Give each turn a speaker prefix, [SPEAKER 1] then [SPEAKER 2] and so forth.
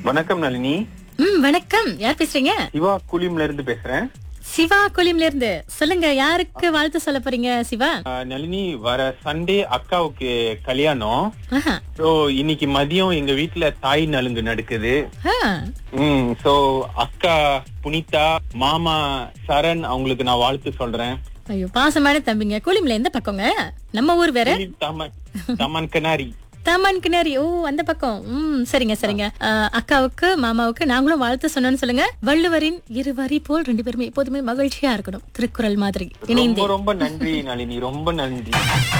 [SPEAKER 1] வணக்கம் நளினி
[SPEAKER 2] ம் வணக்கம் யார் பேசுறீங்க
[SPEAKER 1] சிவா குலிம்ல இருந்து பேசுறேன்
[SPEAKER 2] சிவா கொலிம்ல இருந்து சொல்லுங்க யாருக்கு வாழ்த்து சொல்ல போறீங்க சிவா
[SPEAKER 1] ஆஹ், நளினி வர சண்டே அக்காவுக்கு கல்யாணம்
[SPEAKER 2] ஆஹா.
[SPEAKER 1] சோ இன்னைக்கு மதியம் எங்க வீட்ல தாய் நலுங்கு நடக்குது
[SPEAKER 2] ஆ.
[SPEAKER 1] ம் சோ அக்கா புனிதா மாமா சரண் அவங்களுக்கு நான் வாழ்த்து சொல்றேன்
[SPEAKER 2] ஐயோ பாசமான தம்பிங்க கொலிம்ல எந்த பக்கங்க நம்ம ஊர் வேற
[SPEAKER 1] குலிம் தமன் தமன் கனாரி
[SPEAKER 2] தாமான் கிணறி ஓ அந்த பக்கம் ம் சரிங்க சரிங்க ஆ, அக்காவுக்கு மாமாவுக்கு நாங்களும் வாழ்த்து சொன்னோம்னு சொல்லுங்க வள்ளுவரின் இரு வரி போல் ரெண்டு பேருமே எப்போதுமே மகிழ்ச்சியா இருக்கணும் திருக்குறள் மாதிரி இணைந்து
[SPEAKER 1] ரொம்ப ரொம்ப நன்றி நளினி ரொம்ப நன்றி